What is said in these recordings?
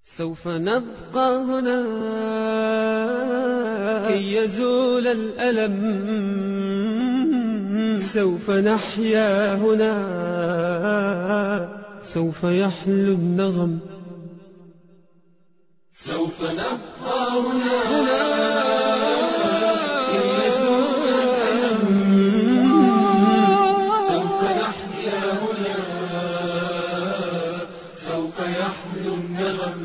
سوف نبقى هنا كي يزول الألم سوف نحيا هنا سوف يحلو النغم سوف نبقى هنا كي يزول الألم سوف نحيا هنا سوف يحلو النغم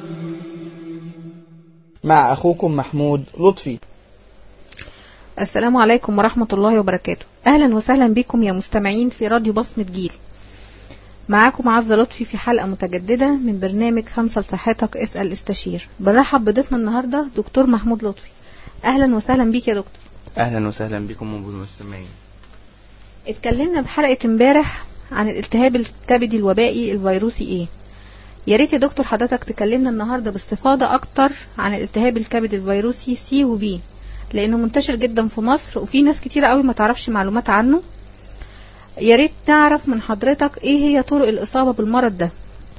مع أخوكم محمود لطفي السلام عليكم ورحمة الله وبركاته أهلا وسهلا بكم يا مستمعين في راديو بصمة جيل معاكم عزة لطفي في حلقة متجددة من برنامج خمسة لصحتك اسأل استشير بنرحب بضيفنا النهاردة دكتور محمود لطفي أهلا وسهلا بيك يا دكتور أهلا وسهلا بكم وبالمستمعين اتكلمنا بحلقة امبارح عن الالتهاب الكبدي الوبائي الفيروسي ايه يا ريت يا دكتور حضرتك تكلمنا النهارده باستفاضة أكتر عن الالتهاب الكبدي الفيروسي سي وبي لأنه منتشر جدا في مصر وفي ناس كتيرة قوي ما تعرفش معلومات عنه يا ريت نعرف من حضرتك ايه هي طرق الإصابة بالمرض ده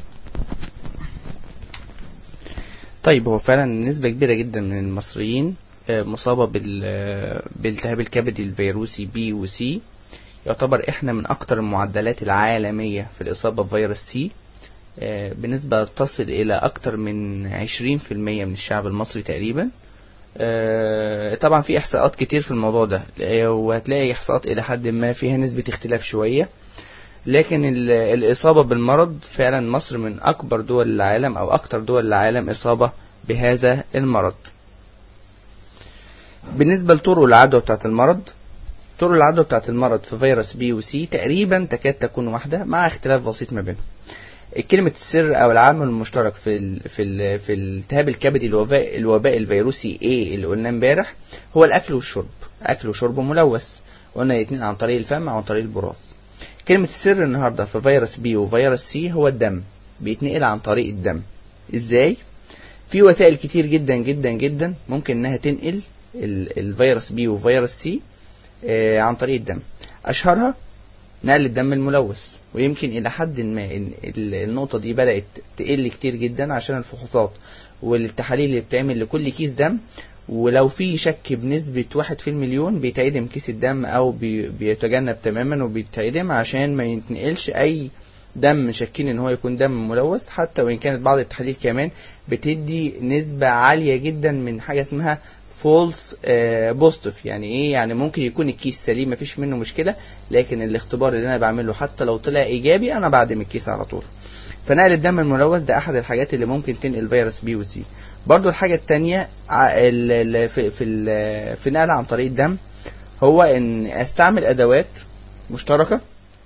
طيب هو فعلا نسبة كبيرة جدا من المصريين آه، مصابة بال- آه، بالتهاب الكبدي الفيروسي بي وسي يعتبر احنا من اكتر المعدلات العالمية في الإصابة بفيروس سي آه، بنسبة تصل إلى أكتر من 20% من الشعب المصري تقريبا آه، طبعا في إحصاءات كتير في الموضوع ده آه، وهتلاقي إحصاءات إلى حد ما فيها نسبة اختلاف شوية لكن ال- الإصابة بالمرض فعلا مصر من أكبر دول العالم أو أكتر دول العالم إصابة بهذا المرض بالنسبة لطرق العدوى بتاعة المرض طرق العدوى بتاعة المرض في فيروس بي وسي تقريبا تكاد تكون واحدة مع اختلاف بسيط ما بينهم كلمة السر أو العامل المشترك في ال في ال في الالتهاب الكبدي الوباء الوباء الفيروسي A اللي قلناه امبارح هو الأكل والشرب أكل وشرب ملوث قلنا الاثنين عن طريق الفم أو عن طريق البراز كلمة السر النهاردة في فيروس بي وفيروس سي هو الدم بيتنقل عن طريق الدم ازاي؟ في وسائل كتير جدا جدا جدا ممكن انها تنقل ال- الفيروس بي وفيروس سي آه، عن طريق الدم اشهرها نقل الدم الملوث ويمكن الى حد ما إن ال- النقطة دي بدأت تقل كتير جدا عشان الفحوصات والتحاليل اللي بتعمل لكل كيس دم ولو في شك بنسبة واحد في المليون بيتعدم كيس الدم او بي- بيتجنب تماما وبيتعدم عشان ما ينتقلش اي دم شاكين ان هو يكون دم ملوث حتى وان كانت بعض التحاليل كمان بتدي نسبة عالية جدا من حاجة اسمها فولس بوزيتيف يعني ايه يعني ممكن يكون الكيس سليم مفيش منه مشكلة لكن الاختبار اللي انا بعمله حتى لو طلع ايجابي انا بعدم الكيس على طول فنقل الدم الملوث ده احد الحاجات اللي ممكن تنقل فيروس بي وسي برضو الحاجة التانية ع- ال- ال- في في ال- في نقل عن طريق الدم هو ان استعمل ادوات مشتركة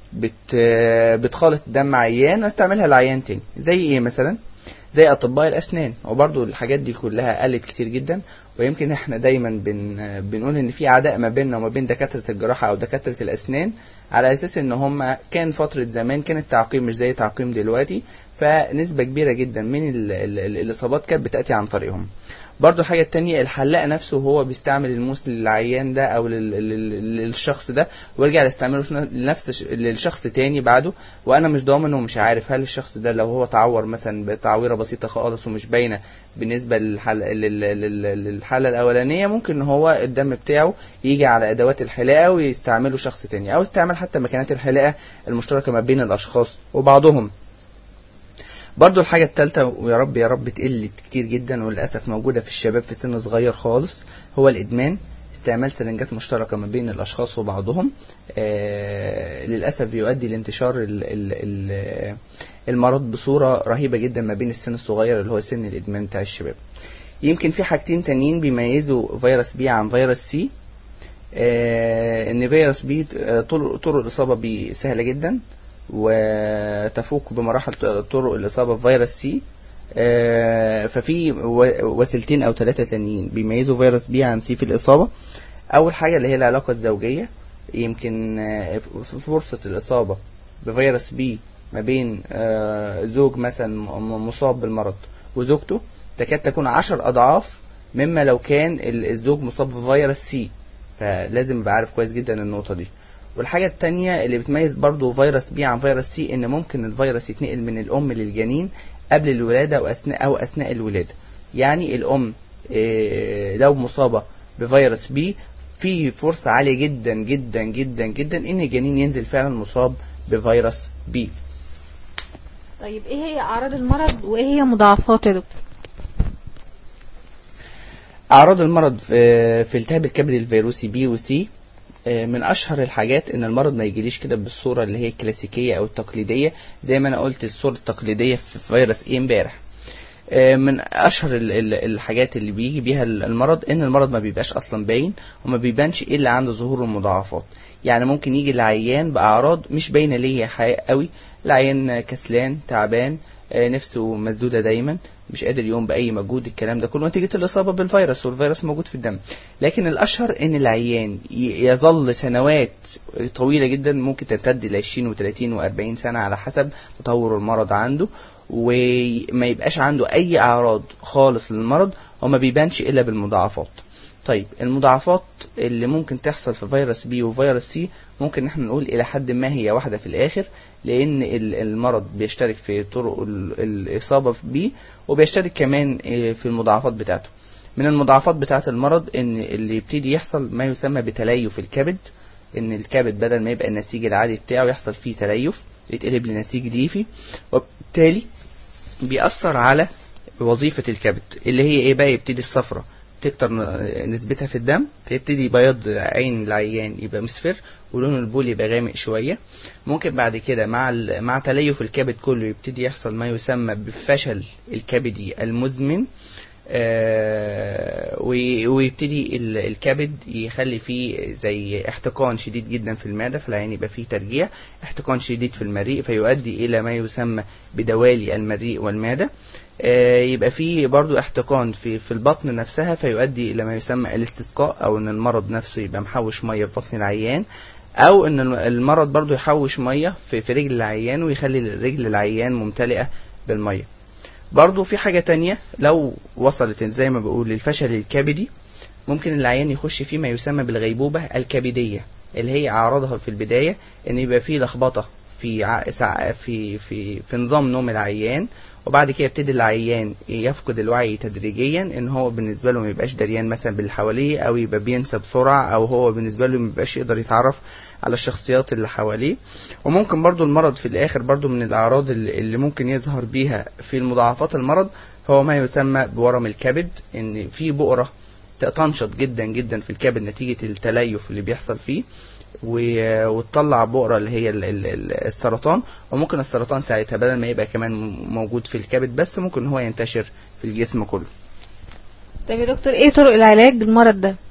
بت بتخالط دم عيان واستعملها لعيان تاني زي ايه مثلا زي اطباء الاسنان وبرضو الحاجات دي كلها قلت كتير جدا ويمكن احنا دايما بن بنقول ان في عداء ما بيننا وما بين دكاتره الجراحه او دكاتره الاسنان على اساس ان هم كان فتره زمان كان التعقيم مش زي تعقيم دلوقتي فنسبه كبيره جدا من ال ال ال الاصابات كانت بتاتي عن طريقهم برضو الحاجة التانية الحلاق نفسه هو بيستعمل الموس للعيان ده أو لل- لل- للشخص ده ويرجع يستعمله في ن- لنفس الش- للشخص تاني بعده وأنا مش ضامن ومش عارف هل الشخص ده لو هو تعور مثلا بتعويرة بسيطة خالص ومش باينة بالنسبة للحل... لل... لل... للحالة الأولانية ممكن إن هو الدم بتاعه يجي على أدوات الحلاقة ويستعمله شخص تاني أو استعمال حتى مكانات الحلاقة المشتركة ما بين الأشخاص وبعضهم برضو الحاجة التالتة ويا رب يا رب تقل كتير جدا وللأسف موجودة في الشباب في سن صغير خالص هو الإدمان استعمال سرنجات مشتركة ما بين الأشخاص وبعضهم آه للأسف يؤدي لانتشار ال ال ال المرض بصورة رهيبة جدا ما بين السن الصغير اللي هو سن الإدمان بتاع الشباب يمكن في حاجتين تانيين بيميزوا فيروس بي عن فيروس سي آه ان فيروس بي آه، طرق طرق الإصابة بيه سهلة جدا وتفوق بمراحل طرق الإصابة بفيروس سي آه، ففي و- وسيلتين أو ثلاثة تانيين بيميزوا فيروس بي عن سي في الإصابة أول حاجة اللي هي العلاقة الزوجية يمكن آه، ف- فرصة الإصابة بفيروس بي ما بين آه، زوج مثلا م- مصاب بالمرض وزوجته تكاد تكون عشر أضعاف مما لو كان ال- الزوج مصاب بفيروس سي فلازم ابقى عارف كويس جدا النقطة دي والحاجة التانية اللي بتميز برضو فيروس بي عن فيروس سي ان ممكن الفيروس يتنقل من الام للجنين قبل الولادة او اثناء او اثناء الولادة يعني الام إيه، لو مصابة بفيروس بي في فرصة عالية جدا جدا جدا جدا ان الجنين ينزل فعلا مصاب بفيروس بي طيب ايه هي اعراض المرض وايه هي مضاعفاته يا دكتور اعراض المرض في في التهاب الكبد الفيروسي بي وسي آه، من اشهر الحاجات ان المرض ما يجيليش كده بالصوره اللي هي الكلاسيكيه او التقليديه زي ما انا قلت الصوره التقليديه في فيروس ايه امبارح آه، من اشهر ال- ال- الحاجات اللي بيجي بيها المرض ان المرض ما بيبقاش اصلا باين وما بيبانش الا عند ظهور المضاعفات يعني ممكن يجي العيان باعراض مش باينه ليه حقيقة قوي العيان كسلان تعبان آه، نفسه مسدوده دايما مش قادر يقوم باي مجهود الكلام ده كله نتيجه الاصابه بالفيروس والفيروس موجود في الدم لكن الاشهر ان العيان ي- يظل سنوات طويله جدا ممكن تمتد ل 20 و30 و40 سنه على حسب تطور المرض عنده وما يبقاش عنده اي اعراض خالص للمرض وما بيبانش الا بالمضاعفات طيب المضاعفات اللي ممكن تحصل في فيروس بي وفيروس سي ممكن احنا نقول الى حد ما هي واحده في الاخر لان ال- المرض بيشترك في طرق ال- الاصابه بيه وبيشترك كمان اه، في المضاعفات بتاعته من المضاعفات بتاعه المرض ان اللي يبتدي يحصل ما يسمى بتليف الكبد ان الكبد بدل ما يبقى النسيج العادي بتاعه يحصل فيه تليف يتقلب لنسيج ليفي وبالتالي بيأثر على وظيفة الكبد اللي هي ايه بقى يبتدي الصفرة تكتر ن- نسبتها في الدم فيبتدي بياض عين العيان يبقى مصفر ولون البول يبقى غامق شوية ممكن بعد كده مع ال- مع تليف الكبد كله يبتدي يحصل ما يسمى بالفشل الكبدي المزمن آه، وي- ويبتدي ال- الكبد يخلي فيه زي احتقان شديد جدا في المعدة فالعين يبقى فيه ترجيع احتقان شديد في المريء فيؤدي إلى ما يسمى بدوالي المريء والمعدة آه، يبقى فيه برضو احتقان في في البطن نفسها فيؤدي إلى ما يسمى الاستسقاء أو إن المرض نفسه يبقى محوش مية في بطن العيان أو إن الم- المرض برضو يحوش مية في في رجل العيان ويخلي رجل العيان ممتلئة بالمية برضو في حاجة تانية لو وصلت زي ما بقول للفشل الكبدي ممكن العيان يخش فيه ما يسمى بالغيبوبة الكبدية اللي هي أعراضها في البداية إن يبقى فيه لخبطة في ع... سع- في في في نظام نوم العيان وبعد كده يبتدي العيان يفقد الوعي تدريجيا ان هو بالنسبه له ما يبقاش دريان مثلا باللي حواليه او يبقى بينسى بسرعه او هو بالنسبه له ما يبقاش يقدر يتعرف على الشخصيات اللي حواليه وممكن برضو المرض في الاخر برضو من الاعراض اللي اللي ممكن يظهر بيها في المضاعفات المرض هو ما يسمى بورم الكبد ان في بؤره تنشط جدا جدا في الكبد نتيجه التليف اللي بيحصل فيه و- وتطلع بؤره اللي هي ال- ال- ال- السرطان وممكن السرطان ساعتها بدل ما يبقى كمان م- موجود في الكبد بس ممكن هو ينتشر في الجسم كله طيب يا دكتور ايه طرق العلاج للمرض ده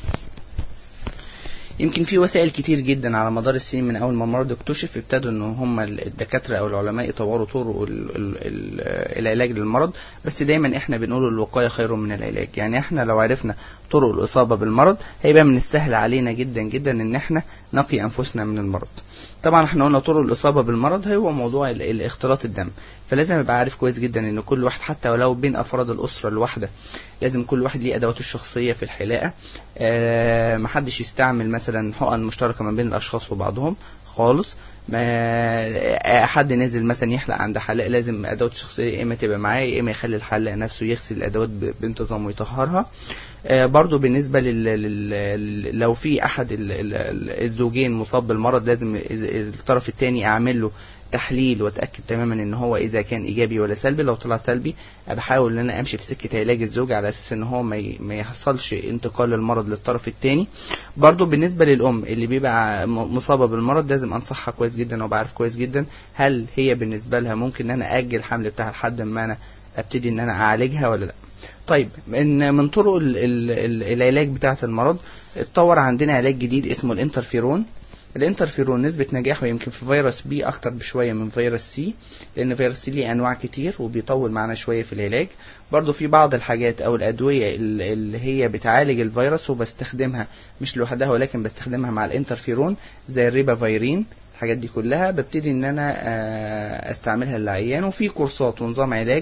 يمكن في وسائل كتير جدا على مدار السنين من اول ما المرض اكتشف ابتدوا ان هم الدكاتره او العلماء يطوروا طرق ال- ال- ال- العلاج للمرض بس دايما احنا بنقول الوقايه خير من العلاج يعني احنا لو عرفنا طرق الاصابه بالمرض هيبقى من السهل علينا جدا جدا ان احنا نقي انفسنا من المرض طبعا احنا قلنا طرق الاصابه بالمرض هو موضوع ال- ال- اختلاط الدم فلازم يبقى عارف كويس جدا ان كل واحد حتى ولو بين افراد الاسره الواحده لازم كل واحد ليه ادواته الشخصيه في الحلاقه آه محدش يستعمل مثلا حقن مشتركه ما بين الاشخاص وبعضهم خالص ما آه، حد نازل مثلا يحلق عند حلاق لازم ادواته الشخصيه يا اما تبقى معاه يا اما يخلي الحلاق نفسه يغسل الادوات ب- بانتظام ويطهرها آه، برضو بالنسبة لل... لل... لو في أحد ال... ال... ال- الزوجين مصاب بالمرض لازم إذا- الطرف الثاني أعمل له تحليل واتاكد تماما ان هو اذا كان ايجابي ولا سلبي لو طلع سلبي بحاول ان انا امشي في سكه علاج الزوج على اساس ان هو ما ي- ما يحصلش انتقال المرض للطرف الثاني برضو بالنسبه للام اللي بيبقى م- مصابه بالمرض لازم انصحها كويس جدا وبعرف كويس جدا هل هي بالنسبه لها ممكن ان انا اجل الحمل بتاعها لحد ما انا ابتدي ان انا اعالجها ولا لا طيب من من طرق ال- ال- ال- العلاج بتاعه المرض اتطور عندنا علاج جديد اسمه الانترفيرون الانترفيرون نسبة نجاحه يمكن في فيروس بي أكتر بشوية من فيروس سي لأن فيروس سي ليه أنواع كتير وبيطول معنا شوية في العلاج برضو في بعض الحاجات أو الأدوية ال- اللي هي بتعالج الفيروس وبستخدمها مش لوحدها ولكن بستخدمها مع الانترفيرون زي الريبافيرين الحاجات دي كلها ببتدي ان انا آه، استعملها للعيان وفي كورسات ونظام علاج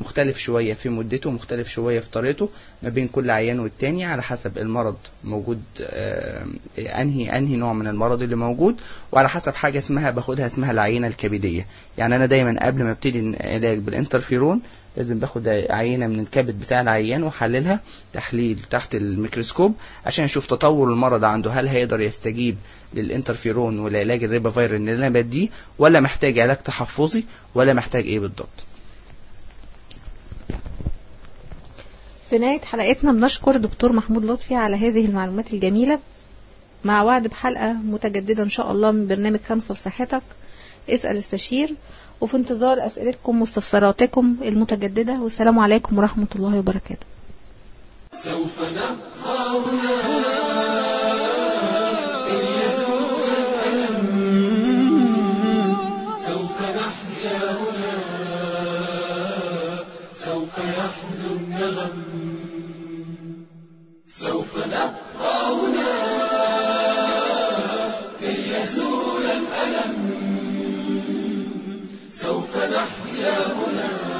مختلف شوية في مدته مختلف شوية في طريقته ما بين كل عيان والتاني على حسب المرض موجود آه، انهي انهي نوع من المرض اللي موجود وعلى حسب حاجة اسمها باخدها اسمها العينة الكبدية يعني انا دايما قبل ما ابتدي العلاج بالانترفيرون لازم باخد عينة من الكبد بتاع العيان واحللها تحليل تحت الميكروسكوب عشان اشوف تطور المرض عنده هل هيقدر يستجيب للانترفيرون والعلاج الريبا فيرال اللي انا بديه ولا محتاج علاج تحفظي ولا محتاج ايه بالضبط في نهاية حلقتنا بنشكر دكتور محمود لطفي على هذه المعلومات الجميلة مع وعد بحلقة متجددة إن شاء الله من برنامج خمسة لصحتك اسأل استشير وفي انتظار أسئلتكم واستفساراتكم المتجددة والسلام عليكم ورحمة الله وبركاته سوف نبقى هنا إن يزول الألم سوف نحيا هنا سوف يحلو النغم سوف نبقى هنا إن يزول الألم سوف نحيا هنا